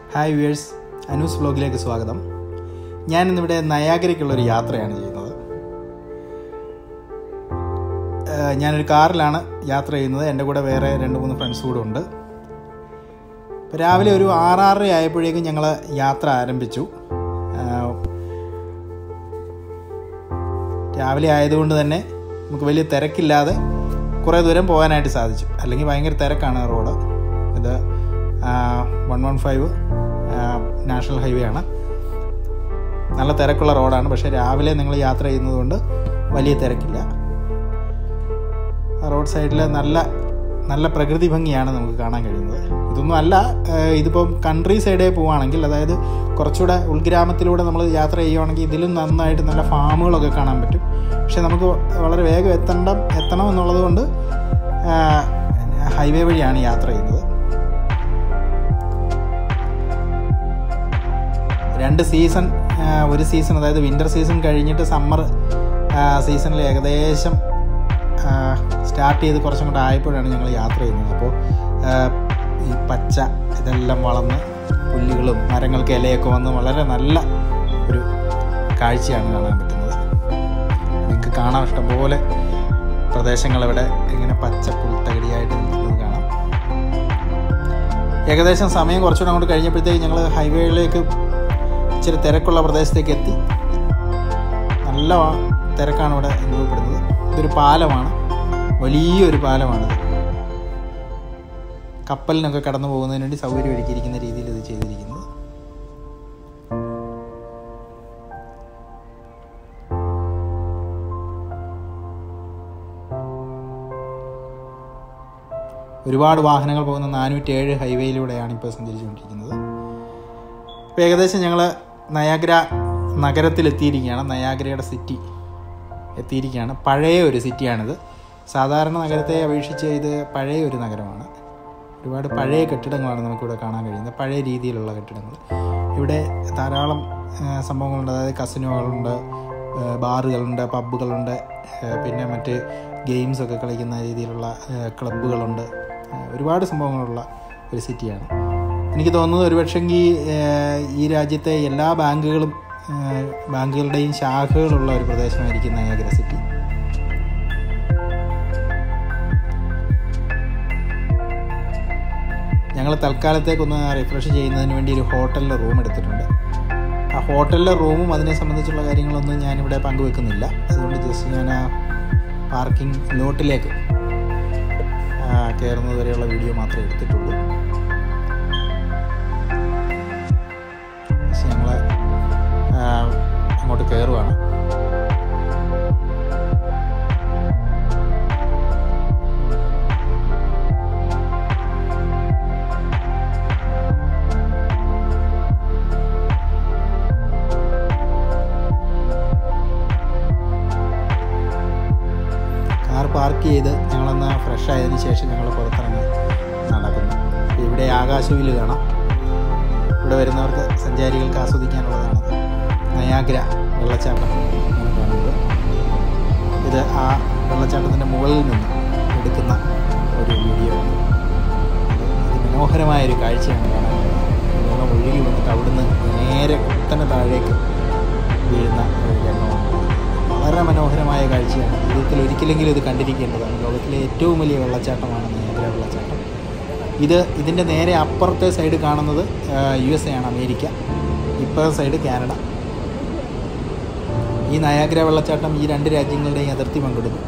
Hi viewers Anu's വ്ലോഗിലേക്ക് സ്വാഗതം ഞാൻ ഇന്നിവിടെ നയാഗരയ്ക്കുള്ളൊരു യാത്രയാണ് ചെയ്യുന്നത് ഏഹ് ഞാനൊരു കാറിലാണ് യാത്ര ചെയ്യുന്നത് എൻ്റെ കൂടെ വേറെ രണ്ട് മൂന്ന് ഫ്രണ്ട്സ് കൂടെ ഉണ്ട് ഇപ്പോൾ രാവിലെ ഒരു ആറാറര ആയപ്പോഴേക്കും ഞങ്ങൾ യാത്ര ആരംഭിച്ചു ഏഹ് രാവിലെ ആയതുകൊണ്ട് തന്നെ നമുക്ക് വലിയ തിരക്കില്ലാതെ കുറേ ദൂരം പോകാനായിട്ട് സാധിച്ചു അല്ലെങ്കിൽ ഭയങ്കര തിരക്കാണ് റോഡ് ഇത് one one five national highway ആണ് നല്ല തിരക്കുള്ള റോഡാണ് പക്ഷേ രാവിലെ നിങ്ങൾ യാത്ര ചെയ്യുന്നത് കൊണ്ട് വലിയ തിരക്കില്ല ആ റോഡ് സൈഡിൽ നല്ല നല്ല പ്രകൃതി ഭംഗിയാണ് നമുക്ക് കാണാൻ കഴിയുന്നത് ഇതൊന്നും അല്ല ഏഹ് ഇതിപ്പം കൺട്രി സൈഡേ പോവുകയാണെങ്കിൽ അതായത് കുറച്ചുകൂടെ ഉൾഗ്രാമത്തിലൂടെ നമ്മൾ യാത്ര ചെയ്യുവാണെങ്കിൽ ഇതിലും നന്നായിട്ട് നല്ല ഫാമുകളൊക്കെ കാണാൻ പറ്റും പക്ഷെ നമുക്ക് വളരെ വേഗം എത്തണ്ട എത്തണം എന്നുള്ളത് കൊണ്ട് ഹൈവേ വഴിയാണ് യാത്ര ചെയ്യുന്നത് രണ്ട് സീസൺ ഒരു സീസൺ അതായത് വിൻ്റർ സീസൺ കഴിഞ്ഞിട്ട് സമ്മർ സീസണിൽ ഏകദേശം സ്റ്റാർട്ട് ചെയ്ത് കുറച്ചും കൂടെ ആയപ്പോഴാണ് ഞങ്ങൾ യാത്ര ചെയ്യുന്നത് അപ്പോൾ ഈ പച്ച ഇതെല്ലാം വളർന്ന് പുല്ലുകളും മരങ്ങൾക്ക് ഇലയൊക്കെ വന്ന് വളരെ നല്ല ഒരു കാഴ്ചയാണ് കാണാൻ പറ്റുന്നത് നിങ്ങൾക്ക് കാണാൻ ഇഷ്ടംപോലെ പ്രദേശങ്ങളിവിടെ ഇങ്ങനെ പച്ച പുൽത്തകടിയായിട്ട് നിൽക്കുന്നത് കാണാം ഏകദേശം സമയം കുറച്ചുകൂടെ അങ്ങോട്ട് കഴിഞ്ഞപ്പോഴത്തേക്ക് ഞങ്ങൾ ഹൈവേയിലേക്ക് ഇച്ചിരി തിരക്കുള്ള പ്രദേശത്തേക്ക് എത്തി നല്ല തിരക്കാണ് ഇവിടെ അനുഭവപ്പെടുന്നത് ഇതൊരു പാലമാണ് വലിയൊരു പാലമാണിത് കപ്പലിനൊക്കെ കടന്നു പോകുന്നതിന് വേണ്ടി സൗകര്യം ഒരുക്കിയിരിക്കുന്ന രീതിയിൽ ഇത് ചെയ്തിരിക്കുന്നത് ഒരുപാട് വാഹനങ്ങൾ പോകുന്ന നാനൂറ്റി ഏഴ് ഹൈവേയിലൂടെയാണ് ഇപ്പോൾ സഞ്ചരിച്ചുകൊണ്ടിരിക്കുന്നത് ഇപ്പോൾ ഏകദേശം ഞങ്ങൾ നയാഗ്ര നഗരത്തിലെത്തിയിരിക്കുകയാണ് നയാഗ്രയുടെ സിറ്റി എത്തിയിരിക്കുകയാണ് പഴയ ഒരു സിറ്റിയാണിത് സാധാരണ നഗരത്തെ അപേക്ഷിച്ച് ഇത് പഴയ ഒരു നഗരമാണ് ഒരുപാട് പഴയ കെട്ടിടങ്ങളാണ് നമുക്കിവിടെ കാണാൻ കഴിയുന്നത് പഴയ രീതിയിലുള്ള കെട്ടിടങ്ങൾ ഇവിടെ ധാരാളം സംഭവങ്ങളുണ്ട് അതായത് കസിനോകളുണ്ട് ബാറുകളുണ്ട് പബ്ബുകളുണ്ട് പിന്നെ മറ്റ് ഗെയിംസൊക്കെ കളിക്കുന്ന രീതിയിലുള്ള ക്ലബ്ബുകളുണ്ട് ഒരുപാട് സംഭവങ്ങളുള്ള ഒരു സിറ്റിയാണ് എനിക്ക് തോന്നുന്നത് ഒരുപക്ഷെങ്കിൽ ഈ രാജ്യത്തെ എല്ലാ ബാങ്കുകളും ബാങ്കുകളുടെയും ശാഖകളുള്ള ഒരു പ്രദേശമായിരിക്കും നയാഗ്ര സിറ്റി ഞങ്ങൾ തൽക്കാലത്തേക്കൊന്ന് റിഫ്രഷ് ചെയ്യുന്നതിന് വേണ്ടി ഒരു ഹോട്ടലിൽ റൂം എടുത്തിട്ടുണ്ട് ആ ഹോട്ടലിലെ റൂമും അതിനെ സംബന്ധിച്ചുള്ള കാര്യങ്ങളൊന്നും ഞാനിവിടെ പങ്കുവെക്കുന്നില്ല അതുകൊണ്ട് ജസ്റ്റ് ഞാൻ ആ പാർക്കിംഗ് ലോട്ടിലേക്ക് കയറുന്നത് വരെയുള്ള വീഡിയോ മാത്രമേ എടുത്തിട്ടുള്ളൂ പക്ഷെ ഞങ്ങൾ അങ്ങോട്ട് കയറുവാണ് കാർ പാർക്ക് ചെയ്ത് ഞങ്ങളൊന്ന് ഫ്രഷ് ആയതിനു ശേഷം ഞങ്ങൾ പുറത്തിറങ്ങി നടക്കുന്നു ഇവിടെ ആകാശവില് കാണാം ഇവിടെ വരുന്നവർക്ക് സഞ്ചാരികൾക്ക് ആസ്വദിക്കാനുള്ളതാണ് നയാഗ്ര വെള്ളച്ചാട്ടം കാണുന്നത് ഇത് ആ വെള്ളച്ചാട്ടത്തിൻ്റെ മുകളിൽ നിന്ന് എടുക്കുന്ന ഒരു വീഡിയോ ആണ് ഇത് മനോഹരമായ ഒരു കാഴ്ചയാണ് കാണാൻ വെള്ളം ഒഴുകി വന്നിട്ട് അവിടുന്ന് നേരെ കുത്തനെ താഴേക്ക് വീഴുന്ന ഒരു രംഗമാണ് വളരെ മനോഹരമായ കാഴ്ചയാണ് ജീവിതത്തിൽ ഒരിക്കലെങ്കിലും ഇത് കണ്ടിരിക്കേണ്ടതാണ് ലോകത്തിലെ ഏറ്റവും വലിയ വെള്ളച്ചാട്ടമാണ് നയാഗ്ര വെള്ളച്ചാട്ടം ഇത് ഇതിൻ്റെ നേരെ അപ്പുറത്തെ സൈഡ് കാണുന്നത് യു എസ് എ ആണ് അമേരിക്ക ഇപ്പുറത്തെ സൈഡ് കാനഡ ഈ നയാഗ്ര വെള്ളച്ചാട്ടം ഈ രണ്ട് രാജ്യങ്ങളുടെയും അതിർത്തി പങ്കിടുന്നു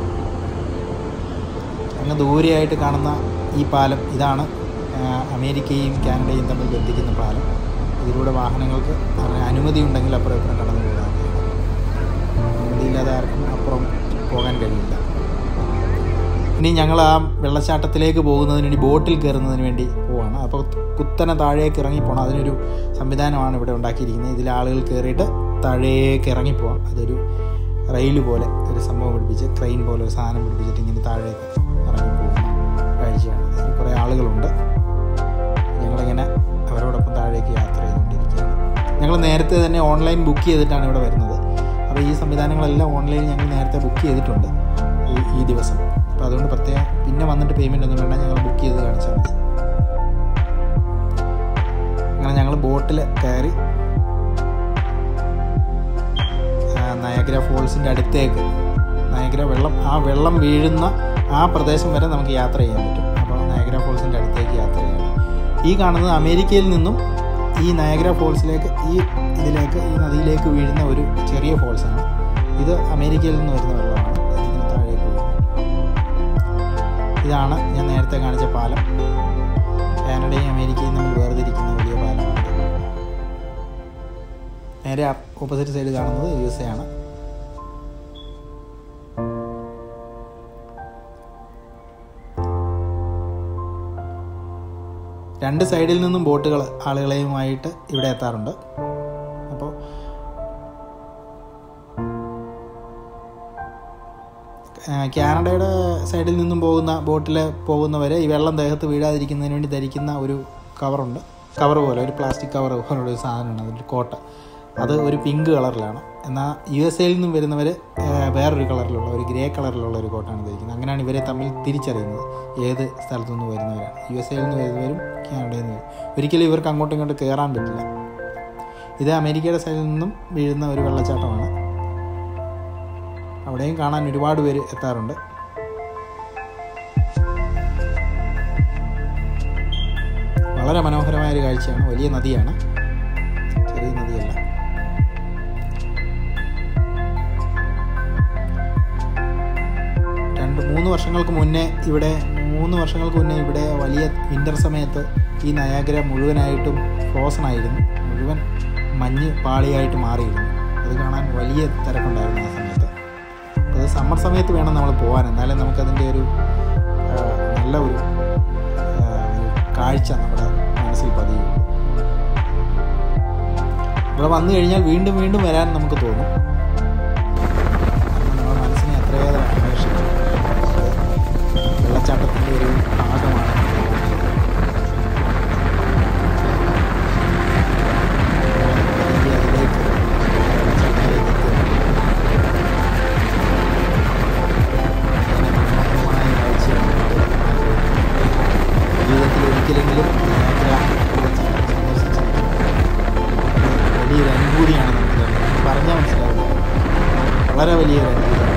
അങ്ങ് ദൂരെയായിട്ട് കാണുന്ന ഈ പാലം ഇതാണ് അമേരിക്കയും കാനഡയും തമ്മിൽ ബന്ധിക്കുന്ന പാലം ഇതിലൂടെ വാഹനങ്ങൾക്ക് അനുമതി ഉണ്ടെങ്കിൽ അപ്പുറം ഇപ്പുറം കടന്നു പോകാൻ അനുമതിയില്ലാതെ ആർക്കും അപ്പുറം പോകാൻ കഴിയില്ല ഇനി ഞങ്ങൾ ആ വെള്ളച്ചാട്ടത്തിലേക്ക് പോകുന്നതിന് വേണ്ടി ബോട്ടിൽ കയറുന്നതിന് വേണ്ടി പോവാണ് അപ്പോൾ കുത്തനെ താഴേക്ക് ഇറങ്ങി പോകണം അതിനൊരു സംവിധാനമാണ് ഇവിടെ ഉണ്ടാക്കിയിരിക്കുന്നത് ഇതിൽ ആളുകൾ കയറിയിട്ട് താഴേക്ക് ഇറങ്ങിപ്പോവാം അതൊരു റെയിൽ പോലെ ഒരു സംഭവം പിടിപ്പിച്ച് ട്രെയിൻ പോലെ ഒരു സാധനം പിടിപ്പിച്ചിട്ട് ഇങ്ങനെ താഴേക്ക് ഇറങ്ങി പോകുന്ന കാഴ്ചയാണ് ഇതിൽ കുറേ ആളുകളുണ്ട് ഞങ്ങളിങ്ങനെ അവരോടൊപ്പം താഴേക്ക് യാത്ര ചെയ്തുകൊണ്ടിരിക്കുകയാണ് ഞങ്ങൾ നേരത്തെ തന്നെ ഓൺലൈൻ ബുക്ക് ചെയ്തിട്ടാണ് ഇവിടെ വരുന്നത് അപ്പോൾ ഈ സംവിധാനങ്ങളെല്ലാം ഓൺലൈനിൽ ഞങ്ങൾ നേരത്തെ ബുക്ക് ചെയ്തിട്ടുണ്ട് ഈ ഈ ദിവസം അപ്പോൾ അതുകൊണ്ട് പ്രത്യേകം പിന്നെ വന്നിട്ട് പേയ്മെൻ്റ് ഒന്നും വേണ്ട ഞങ്ങൾ ബുക്ക് ചെയ്ത് കാണിച്ചാൽ മതി അങ്ങനെ ബോട്ടിൽ കയറി ആ, നയഗ്ര ഫോൾസിൻ്റെ അടുത്തേക്ക് നയഗ്ര വെള്ളം ആ വെള്ളം വീഴുന്ന ആ പ്രദേശം വരെ നമുക്ക് യാത്ര ചെയ്യാൻ പറ്റും അപ്പോൾ നയഗ്ര ഫോൾസിൻ്റെ അടുത്തേക്ക് യാത്ര ചെയ്യണം ഈ കാണുന്നത് അമേരിക്കയിൽ നിന്നും ഈ നയഗ്ര ഫോൾസിലേക്ക് ഈ ഇതിലേക്ക് ഈ നദിയിലേക്ക് വീഴുന്ന ഒരു ചെറിയ ഫോൾസാണ് ഇത് അമേരിക്കയിൽ നിന്ന് വരുന്ന വെള്ളമാണ് ഇതിന് താഴേക്ക് വീഴുന്നത് ഇതാണ് ഞാൻ നേരത്തെ കാണിച്ച പാലം കാനഡയും അമേരിക്കയും തമ്മിൽ വേർതിരിക്കുന്ന വലിയ പാലമാണ് നേരെ ഓപ്പോസിറ്റ് സൈഡ് കാണുന്നത് യു എസ് എ ആണ് രണ്ട് സൈഡിൽ നിന്നും ബോട്ടുകൾ ആളുകളെയുമായിട്ട് ഇവിടെ എത്താറുണ്ട് അപ്പോൾ കാനഡയുടെ സൈഡിൽ നിന്നും പോകുന്ന ബോട്ടിൽ പോകുന്നവരെ ഈ വെള്ളം ദേഹത്ത് വീഴാതിരിക്കുന്നതിന് വേണ്ടി ധരിക്കുന്ന ഒരു കവറുണ്ട് കവർ പോലെ ഒരു പ്ലാസ്റ്റിക് കവർ പോലുള്ള ഒരു സാധനമാണ് അതിൻ്റെ കോട്ട അത് ഒരു പിങ്ക് കളറിലാണ് എന്നാൽ യു എസ് എയിൽ നിന്നും വരുന്നവർ വേറൊരു കളറിലുള്ള ഒരു ഗ്രേ കളറിലുള്ള ഒരു കോട്ടാണ് ധരിക്കുന്നത് അങ്ങനെയാണ് ഇവരെ തമ്മിൽ തിരിച്ചറിയുന്നത് ഏത് സ്ഥലത്തു നിന്ന് വരുന്നവരാണ് യു എസ് എയിൽ നിന്ന് വരുന്നവരും കാനഡയിൽ നിന്ന് വരും ഒരിക്കലും ഇവർക്ക് അങ്ങോട്ടും ഇങ്ങോട്ടും കയറാൻ പറ്റില്ല ഇത് അമേരിക്കയുടെ സൈഡിൽ നിന്നും വീഴുന്ന ഒരു വെള്ളച്ചാട്ടമാണ് അവിടെയും കാണാൻ ഒരുപാട് പേര് എത്താറുണ്ട് വളരെ മനോഹരമായ ഒരു കാഴ്ചയാണ് വലിയ നദിയാണ് ചെറിയ നദിയല്ല രണ്ട് മൂന്ന് വർഷങ്ങൾക്ക് മുന്നേ ഇവിടെ മൂന്ന് വർഷങ്ങൾക്ക് മുന്നേ ഇവിടെ വലിയ വിൻ്റർ സമയത്ത് ഈ നയാഗ്ര മുഴുവനായിട്ടും ഫ്രോസൺ ആയിരുന്നു മുഴുവൻ മഞ്ഞ് പാളിയായിട്ട് മാറിയിരുന്നു അത് കാണാൻ വലിയ തിരക്കുണ്ടായിരുന്നു ആ സമയത്ത് അപ്പോൾ അത് സമ്മർ സമയത്ത് വേണം നമ്മൾ പോകാൻ എന്നാലേ നമുക്കതിൻ്റെ ഒരു ആ, നല്ല ഒരു ആ, ഒരു കാഴ്ച നമ്മുടെ മനസ്സിൽ പതിയുള്ളൂ ഇവിടെ വന്നു കഴിഞ്ഞാൽ വീണ്ടും വീണ്ടും വരാൻ നമുക്ക് തോന്നും കാരണം നമ്മുടെ മനസ്സിനെ അത്രയേറെ ആകർഷിക്കും വെള്ളച്ചാട്ടത്തിൻ്റെ ഒരു ഭാഗമാണ് അതിൻ്റെ അതിലേക്ക് വെള്ളച്ചാട്ടത്തിലേക്ക് എത്തുന്നത് അങ്ങനെ മനോഹരമായ കാഴ്ചയാണ് ജീവിതത്തിൽ ഒരിക്കലെങ്കിലും യാത്ര സന്ദർശിച്ചിട്ടുണ്ട് വലിയൊരു അനുഭൂതിയാണ് നമുക്ക് തരുന്നത് പറഞ്ഞാൽ മനസ്സിലാവില്ല വളരെ വലിയൊരു അനുഭൂതിയാണ്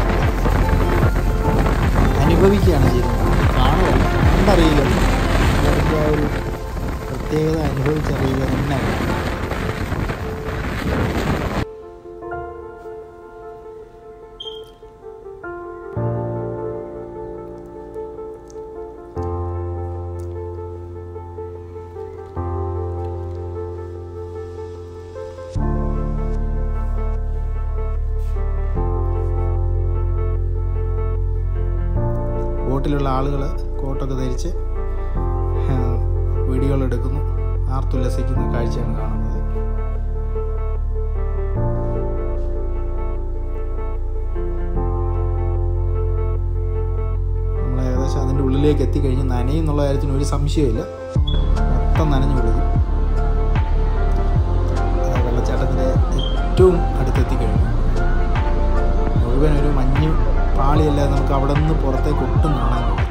അനുഭവിക്കുകയാണ് ചെയ്യുന്നത് കാണുകയല്ല കണ്ടറിയുകയല്ല അതിൻ്റെ ആ ഒരു പ്രത്യേകത അനുഭവിച്ചറിയുക തന്നെ വേണം. ബോട്ടിലുള്ള ആളുകൾ കോട്ടൊക്കെ ധരിച്ച് ആ, വീഡിയോകൾ എടുക്കുന്നു ആർത്തുല്ലസിക്കുന്ന കാഴ്ചയാണ് കാണുന്നത് നമ്മൾ ഏകദേശം അതിൻ്റെ ഉള്ളിലേക്ക് എത്തിക്കഴിഞ്ഞ് നനയും എന്നുള്ള കാര്യത്തിന് ഒരു സംശയമില്ല മൊത്തം നനഞ്ഞു കൊടുക്കും വെള്ളച്ചാട്ടത്തിൻ്റെ ഏറ്റവും അടുത്തെത്തിക്കഴിഞ്ഞു മുഴുവൻ ഒരു മഞ്ഞ് പാളിയല്ലാതെ നമുക്ക് അവിടെ നിന്ന് പുറത്തേക്ക് ഒട്ടും കാണാൻ കഴിയില്ല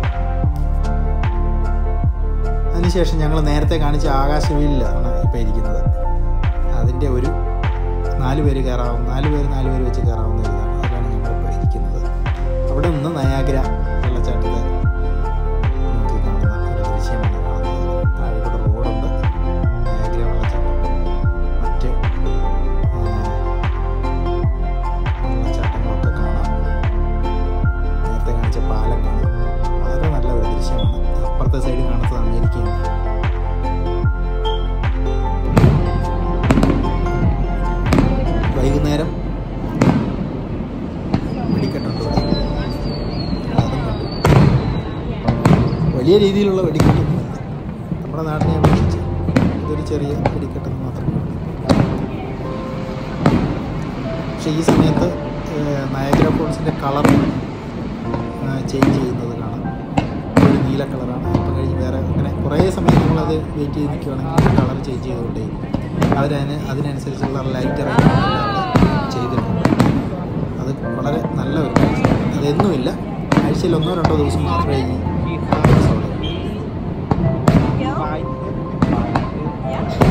അതിനുശേഷം ഞങ്ങൾ നേരത്തെ കാണിച്ച ആകാശവീലിലാണ് ഇപ്പോൾ ഇരിക്കുന്നത് അതിൻ്റെ ഒരു നാല് പേര് കയറാവുന്ന നാല് പേര് നാല് പേര് വെച്ച് കയറാവുന്ന ഒരു ഇതാണ് അതിലാണ് ഞങ്ങളിപ്പോൾ ഇരിക്കുന്നത് അവിടെ നിന്ന് നയാഗ്ര വെള്ളച്ചാട്ടത്തെ നോക്കി കാണുന്ന ഒരു ദൃശ്യമാണ് കാണുന്നത് താഴെ കൂടെ റോഡുണ്ട് നയാഗ്ര വെള്ളച്ചാട്ടം മറ്റ് ആ, വെള്ളച്ചാട്ടങ്ങളൊക്കെ കാണാം നേരത്തെ കാണിച്ച പാലം കാണാം വളരെ നല്ല ഒരു ദൃശ്യമാണ് അപ്പുറത്തെ സൈഡിൽ കാണുന്നത് അമേരിക്കയാണ് വൈകുന്നേരം വെടിക്കെട്ടുണ്ട് ഇവിടെ. അതും കണ്ടു വലിയ രീതിയിലുള്ള വെടിക്കെട്ടൊന്നുമില്ല നമ്മുടെ നാടിനെ അപേക്ഷിച്ച് ഇതൊരു ചെറിയ വെടിക്കെട്ടെന്ന് മാത്രമേ ഉള്ളൂ പക്ഷേ ഈ സമയത്ത് ഏഹ്, നയഗ്ര ഫോൾസിൻ്റെ കളർ ചേഞ്ച് ചെയ്യുന്നത് കാണാം ഒരു നീല കളറാണ് ഇപ്പം കഴിഞ്ഞ് വേറെ അങ്ങനെ കുറേ സമയം നമ്മളത് വെയിറ്റ് ചെയ്ത് നിൽക്കുകയാണെങ്കിൽ കളർ ചേഞ്ച് ചെയ്തുകൊണ്ടേ അവരതിന് അതിനനുസരിച്ചുള്ള ലൈറ്റ് ചെയ്തിട്ടുണ്ട് അത് വളരെ നല്ല ഒരു കാഴ്ച അതെന്നുമില്ല ആഴ്ചയിൽ ഒന്നോ രണ്ടോ ദിവസം മാത്രമേ ഈ ദിവസമുള്ളൂ Yeah.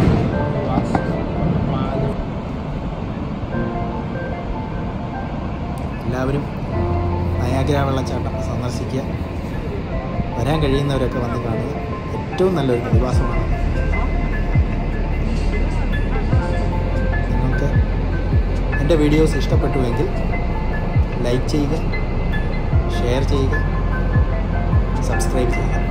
വെള്ളച്ചാട്ടം സന്ദർശിക്കുക വരാൻ കഴിയുന്നവരൊക്കെ വന്ന് കാണുക ഏറ്റവും നല്ലൊരു പ്രതിഭാസമാണ് നിങ്ങൾക്ക് എൻ്റെ വീഡിയോസ് ഇഷ്ടപ്പെട്ടുവെങ്കിൽ ലൈക്ക് ചെയ്യുക ഷെയർ ചെയ്യുക സബ്സ്ക്രൈബ് ചെയ്യുക